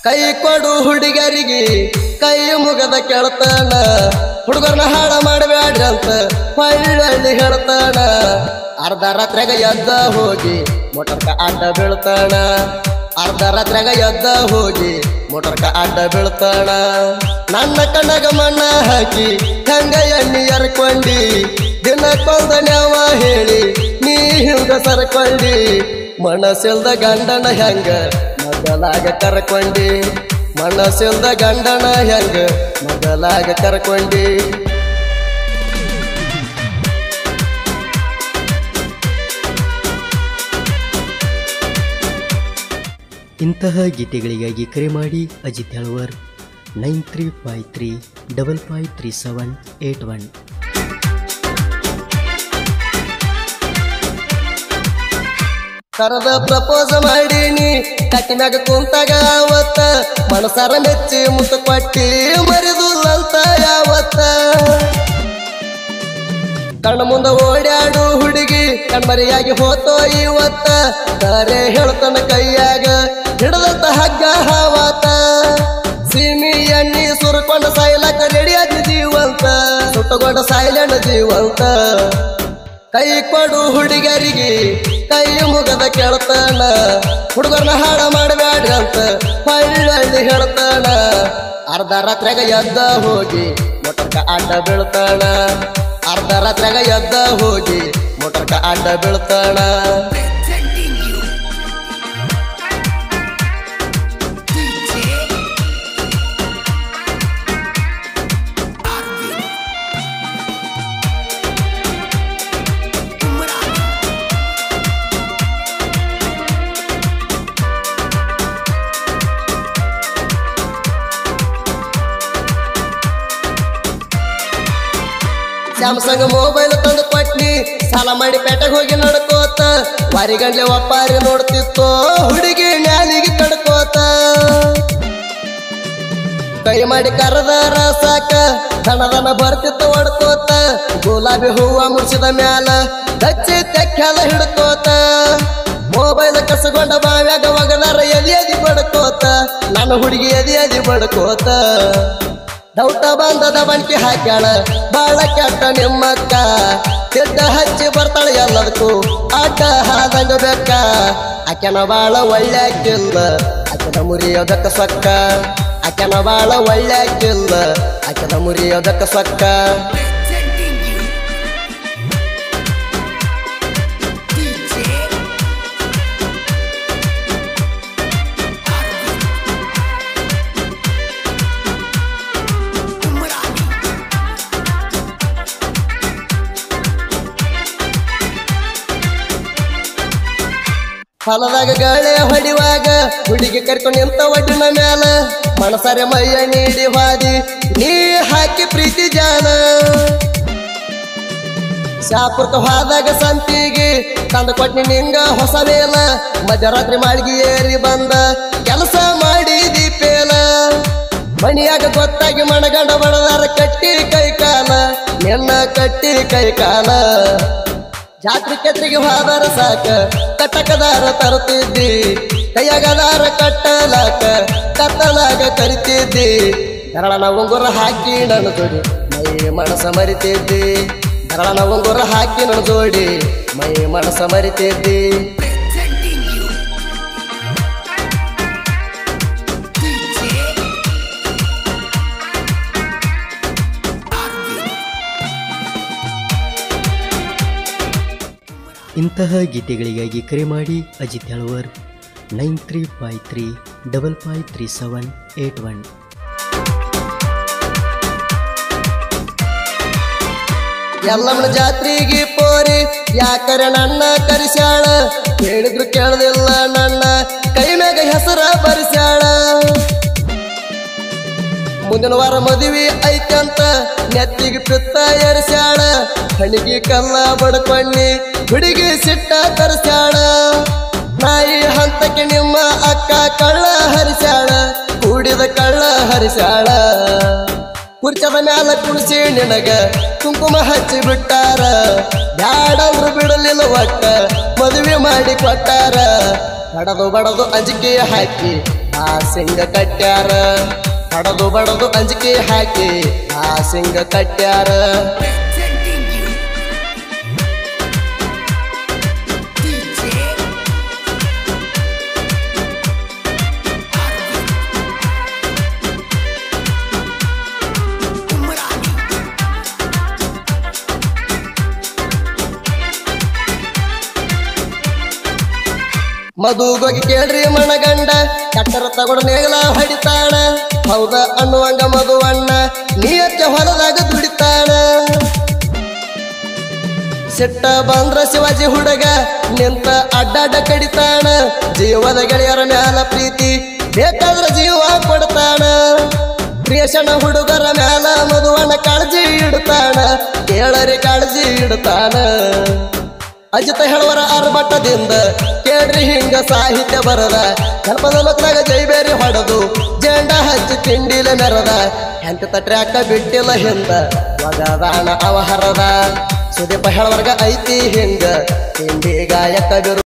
ಕೈ ಕೊಡು ಹುಡುಗರಿಗೆ ಕೈ ಮುಗದ ಕೇಳ್ತಾನ ಹುಡುಗರನ್ನ ಹಾಳ ಮಾಡಬೇಡ್ರಿ ಅಂತ ಹೊಳ್ಳಿ ಹೇಳ್ತಾನ ಅರ್ಧ ರಾತ್ರಿಯಾಗ ಎದ್ದ ಹೋಗಿ ಮೋಟರ್ಕ ಅಡ್ಡ ಬೀಳ್ತಾನ ಅರ್ಧ ರಾತ್ರಿಯಾಗ ಎದ್ದ ಹೋಗಿ ಮೋಟರ್ಕ ಅಡ್ಡ ಬೀಳ್ತಾಣ ನನ್ನ ಕಣ್ಣಗ ಮಣ್ಣ ಹಾಕಿ ಹೆಂಗ ಎಣ್ಣಿ ಎರ್ಕೊಂಡಿ ದಿನಕ್ಕೊಂದ ನ್ಯಾವ ಹೇಳಿ ನೀ ಹಿಂಗ ಸರ್ಕೊಂಡಿ ಮನಸ್ಸಿಲ್ದ ಗಂಡನ ಹೆಂಗ ಮೊದಲಾಗ ಕರ್ಕೊಂಡಿ ಮನಸ್ಸಿಲ್ದ ಗಂಡನ ಹೆಂಗ ಮೊದಲಾಗ ಕರ್ಕೊಂಡಿ ಇಂತಹ ಗೀತೆಗಳಿಗಾಗಿ ಕರೆ ಮಾಡಿ Ajith Helvar nine three five three double five three seven eight one ಕರದ ಪ್ರಪೋಸ್ ಮಾಡೀನಿ ಕಟ್ಟಿನಾಗ ಕುಂತಾಗ ಅವತ್ತ ಮನಸಾರ ಮೆಚ್ಚಿ ಮುತ್ತು ಕೊಟ್ಟಿ ಮರಿದುಲ್ಲಂತ ಯಾವತ್ತ ಕಣ್ಣ ಮುಂದ ಓಡ್ಯಾಡು ಹುಡುಗಿ ಕಣ್ಮರಿಯಾಗಿ ಹೋತೋ ಇವತ್ತ ಕರೆ ಹೇಳ್ತಾನ ಕೈಯಾಗ ಹಿಡದಂತ ಹಗ್ಗ ಹಾವಾತ ಸೀಮಿ ಎಣ್ಣಿ ಸುರ್ಕೊಂಡ ಸಾಯ್ಲಕ್ಕ ರೆಡಿಯಾಗಿ ಜೀವಂತ ಸುಟ್ಟಗೊಂಡ ಸಾಯ್ಲೆಂಡ ಜೀವಂತ ಕೈ ಕೊಡು ಹುಡುಗರಿಗೆ ಕೈ ಮುಗದ ಕೇಳ್ತಾನ ಹುಡುಗರನ್ನ ಹಾಡ ಮಾಡಬೇಡ್ರಿ ಅಂತ ಹೊಳ್ಳಿ ಹೇಳ್ತಾನ ಅರ್ಧ ರಾತ್ರಿಯಾಗ ಎದ್ದ ಹೋಗಿ ಮೋಟರ್ಕ ಅಡ್ಡ ಬೀಳ್ತಾನ ಅರ್ಧ ರಾತ್ರಿಯಾಗ ಎದ್ದ ಹೋಗಿ ಮೋಟರ್ಕ ಅಡ್ಡ ಬೀಳ್ತಾನ presenting you DJ Arvin Umran Samsung mobile ತಂದು ಕೊಟ್ನಿ ಸಾಲ ಮಾಡಿ ಪೇಟೆಗೆ ಹೋಗಿ ನಡ್ಕೋತ ವಾರಿಗಂಡ್ಲೆ ಒಪ್ಪಾರಿ ನೋಡ್ತಿತ್ತು ಹುಡುಗಿ ನ್ಯಾಲಿಗೆ ಕಡ್ಕೋತ ಕೈ ಮಾಡಿ ಕರೆದಾರ ಸಾಕ ದನದನ ಬರ್ತಿತ್ತು ಹೊಡ್ಕೋತ ಗುಲಾಬಿ ಹೂವ ಮುಡ್ಸಿದ ಮ್ಯಾಲ ಹಚ್ಚಿ ತೆಕ್ಕಾಲ ಹಿಡ್ಕೋತ ಮೊಬೈಲ್ ಕಸಗೊಂಡ ಬಾವ್ಯಾಗ ಒಗದಾರ ಎದಿ ಎದಿ ಬಡ್ಕೋತ ನನ್ನ ಹುಡುಗಿ ಎದಿ ಎದಿ ಬಡ್ಕೋತ ದೌಟ ಬಂದದ ಬಣ್ಕಿ ಹಾಕ್ಯಾಳ ಬಾಳ ಕೆಟ್ಟ ನಿಮ್ಮಕ್ಕ ತಿದ್ದ ಹಚ್ಚಿ ಬರ್ತಾಳ ಎಲ್ಲದಕ್ಕೂ ಅಡ್ಡ ಹಾದಂಗ ಬೆಕ್ಕ ಆಕೆನ ಬಾಳ ಒಳ್ಳೆ ಆಕಿಲ್ಲ ಆಕೆನ ಮುರಿಯೋದಕ್ಕ ಸೊಕ್ಕ ಆಕೆನ ಬಾಳ ಒಳ್ಳೆ ಆಕಿಲ್ಲ ಆಕೆನ ಮುರಿಯೋದಕ್ಕ ಸೊಕ್ಕ presenting you DJ Arvin Umrani ಹೊಲದಾಗ ಗಾಳೆ ಹೊಡಿವಾಗ ಹುಡುಗಿ ಕರ್ಕೊಂಡು ನಿಂತ ಒಡ್ಡಿನ ಮ್ಯಾಲ ಮನಸಾರೆ ಮೈಯ ನೀಡಿ ಹಾದಿ ನೀ ಹಾಕಿ ಪ್ರೀತಿ ಜಾನ ಶಾಪುರ್ಕ ಹೋದಾಗ ಸಂತಿಗೆ ತಂದು ಕೊಟ್ನಿ ನಿಂಗ ಹೊಸ ವೇಲ ಮಧ್ಯರಾತ್ರಿ ಮಾಳ್ಗಿ ಏರಿ ಬಂದ ಕೆಲಸ ಮಾಡಿ ದೀಪೇಲ ಮಣಿಯಾಗ ಗೊತ್ತಾಗಿ ಮಣಗಂಡ ಬಡದಾರ ಕಟ್ಟಿ ಕೈ ಕಾಲ ನಿನ್ನ ಕಟ್ಟಿ ಕೈ ಕಾಲ ಜಾತ್ರೆ ಕೆತ್ರಿಗೆ ಹೋದರ ಸಾಕ ಕಟಕದಾರ ತರುತ್ತಿದ್ದಿ ಕೈಯಾಗದಾರ ಕಟ್ಟಲಾಕ ಕತ್ತಲಾಗ ಕರಿತಿದ್ದಿ ಧರಳನ ಉಂಗುರ ಹಾಕಿ ನನ್ನ ಜೋಡಿ ಮೈ ಮನಸ ಮರಿತಿದ್ದಿ ಧರಳನ ಉಂಗುರ ಹಾಕಿ ನನ್ನ ಜೋಡಿ ಮೈ ಮನಸ ಮರಿತಿದ್ದಿ presenting you DJ Arvin ಇಂತಹ ಗೀತೆಗಳಿಗಾಗಿ ಕರೆ ಮಾಡಿ Ajith Helvar nine three five three double five three seven eight one ಎಲ್ಲಮ್ಮನ ಜಾತ್ರೆಗೆ ಪೋರಿ ಯಾಕರೆ ನನ್ನ ಕರಿಸ್ಯಾಳ ಹೇಳಿದ್ರು ಕೇಳದಿಲ್ಲ ನನ್ನ ಕೈ ಮ್ಯಾಗ ಹೆಸರ ಬರಿಸ್ಯಾಳ ಮುಂದಿನ ವಾರ ಮದುವೆ ಐತಂತ ನೆತ್ತಿಗೆ ಪಿತ್ತ ಏರಿಸ್ಯಾಳ ಹಣಿಗೆ ಕಲ್ಲ ಬಡ್ಕೊಂಡಿ ಹುಡುಗಿ ಸಿಟ್ಟ ತರಿಸ್ಯಾಳ ನಾಯಿ ಹಂತಕ್ಕೆ ನಿಮ್ಮ ಅಕ್ಕ ಕಳ್ಳ ಹರಿಸ್ಯಾಳ ಕೂಡಿದ ಕಳ್ಳ ಹರಿಸ್ಯಾಳ ಕುರ್ಚದ ಮ್ಯಾಲ ಕುಣಿಸಿ ನಿನಗ ಕುಂಕುಮ ಹಚ್ಚಿ ಬಿಟ್ಟಾರ ಬ್ಯಾಡಂದ್ರು ಬಿಡಲಿಲ್ಲ ಒಟ್ಟ ಮದುವೆ ಮಾಡಿ ಕೊಟ್ಟಾರ ಬಡದು ಬಡದು ಅಂಜಿಕೆ ಹಾಕಿ ಆ ಸಿಂಗ ಕಟ್ಯಾರ ಹಡದು ಬಡದು ಅಂಜಿಕೆ ಹಾಕಿ ಆ ಸಿಂಗ ಕಟ್ಯಾರ Presenting you. DJ. Arvind. Umrani. ಮದುಗೋಗಿ ಕೇಳ್ರಿ ಮಣಗಂಡ ಕಟ್ಟರ ತಗೊಂಡು ನೇಗಲ ಹೊಡಿತಾಣ ಹೌದ ಅನ್ನುವಂಗ ಮಧುವಣ್ಣ ನೀಯಕ್ಕೆ ಹೊಲದಾಗ ದುಡಿತಾಣ ಸಿಟ್ಟ ಬಂದ್ರ ಶಿವಾಜಿ ಹುಡುಗ ನಿಂತ ಅಡ್ಡಾಡ ಕಡಿತಾಣ ಜೀವದ ಗೆಳೆಯರ ಮ್ಯಾಲ ಪ್ರೀತಿ ಬೇಕಾದ್ರ ಜೀವ ಕೊಡ್ತಾಣ ಪ್ರಿಯಶನ ಹುಡುಗರ ಮ್ಯಾಲ ಮಧುವಣ್ಣ ಕಾಳಜಿ ಇಡ್ತಾಣ ಕೇಳರಿ ಕಾಳಜಿ ಇಡ್ತಾನ ಅಜಿತ ಹೇಳುವರ ಆರ್ಭಟದಿಂದ ಕೇಳ್ರಿ ಹಿಂಗ ಸಾಹಿತ್ಯ ಬರದ ಕಲ್ಪದ ಲೋಕದಾಗ ಜೈಬೇರಿ ಹೊಡೆದು ಜೆಂಡ ಹಚ್ಚಿ ತಿಂಡಿಲ ಮೆರದ ಎಂತ ಟ್ರ್ಯಾಕ ಬಿಟ್ಟಿಲ್ಲ ಹಿಂದ ಒಗದಾಣ ಅವಹರದ ಸುದೀಪ ಹೇಳುವರ್ಗ ಐತಿ ಹಿಂಗ ತಿಂಡಿ ಗಾಯಕ ಬಿರು